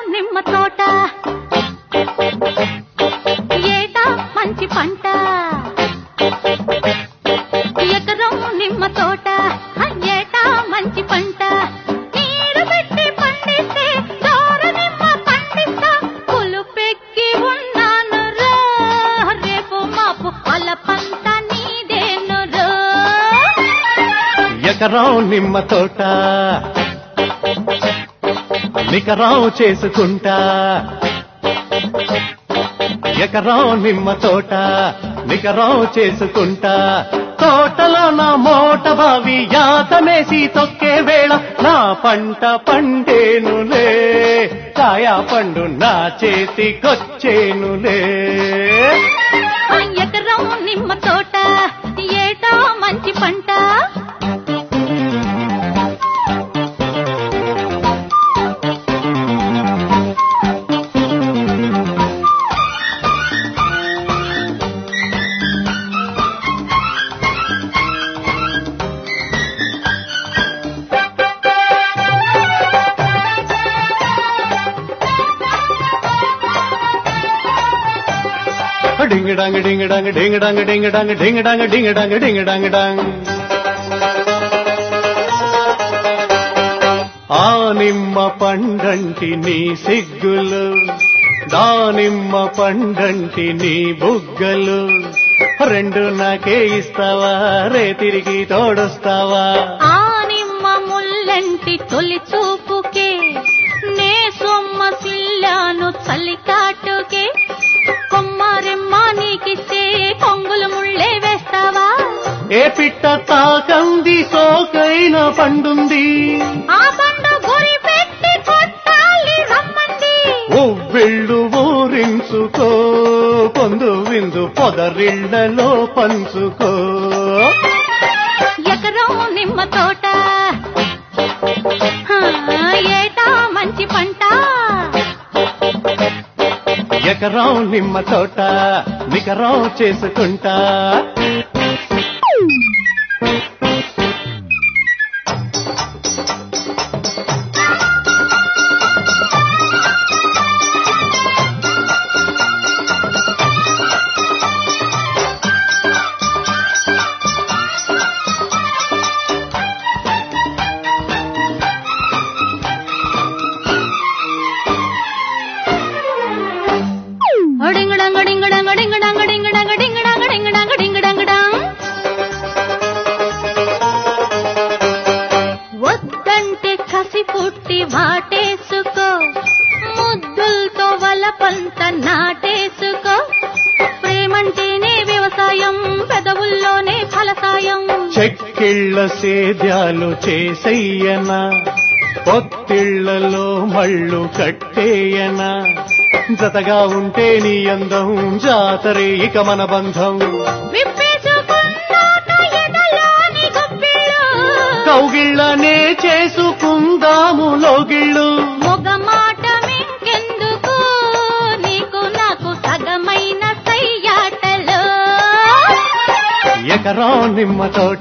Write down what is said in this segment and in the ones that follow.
నిమ్మ తోట ఏటా మంచి పంట ఎకరం నిమ్మ తోట ఏటా మంచి పంట నీరు పెట్టి పండిస్తే దోర నిమ్మ పండిస్తా పులుపెక్కి ఉన్నాను రా రేపు మాపు అల పంట నీదేను రా ఎకరం నిమ్మ తోట నికరం చేసుకుంటా ఎకరం నిమ్మ తోట నికరం చేసుకుంటా తోటలో నా మోట బావి యాతమేసి తొక్కే వేళ నా పంట పండేనులే కాయా పండు నా చేతికొచ్చేనులే ఆ ఎకరం నిమ్మ తోట ఏటా మంచి పంట ding dong ding dong ding dong ding dong ding dong ding dong ding dong dong ఆ నిమ్మ పండంటి నీ సిగ్గులు దానిమ్మ పండంటి నీ బుగ్గలు రెండు నాకే ఇస్తావా రే తిరిగి తోడొస్తావా ఆ నిమ్మ ముల్లంటి తొలి చూపుకే నే సొమ్మ సిల్లాను చలికాటుకే కొమ్మారెమ్మ నీకిచ్చే కొంగులు ముళ్ళే వేస్తావా ఏ పిట్ట తాకంది సోకైన పండుంది ఆ బండు గురి పెట్టి కొట్టాలి రమ్మంది ఉవ్విళ్ళు ఊరించుకో పొందు విందు పొదరిళ్లలో పంచుకో ఎకరం నిమ్మ తోట హా, ఏటా మంచి పంట ఎకరం నిమ్మ తోట నికరం చేసుకుంటా డింగడంగ డింగడంగ డింగడంగ డింగడంగ డింగడంగ డింగడంగ డింగడంగడం వద్దంటే కసి పుట్టి వాటేసుకో ముద్దులతో వలపంత నాటేసుకో ప్రేమంటేనే వ్యవసాయం పెదవుల్లోనే ఫలసాయం చెక్కిళ్ళ సేద్యాలు చేసెయ్యనా పొత్తిళ్లలో మళ్ళు కట్టేయనా జతగా ఉంటే నీ అందం జాతరే ఇక మన బంధం విప్పేసుకున్నాక ఎదలోని గుప్పిళ్ళు కౌగిళ్ళనే చేసుకుందాము లోగిళ్ళు మొగ మాట మింకెందుకు నీకు నాకు సగమైన సయ్యాటలు ఎకరం నిమ్మ తోట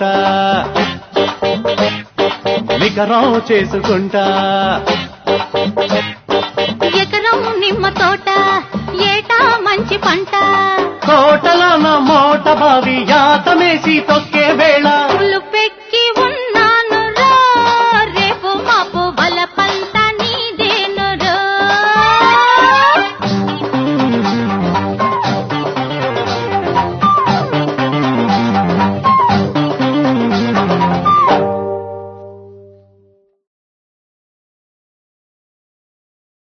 నికరం చేసుకుంటా ఎకరం నిమ్మ తోట ఏటా మంచి పంట తోటలో నా మోట బావి యాతమేసి తొక్కే వేళ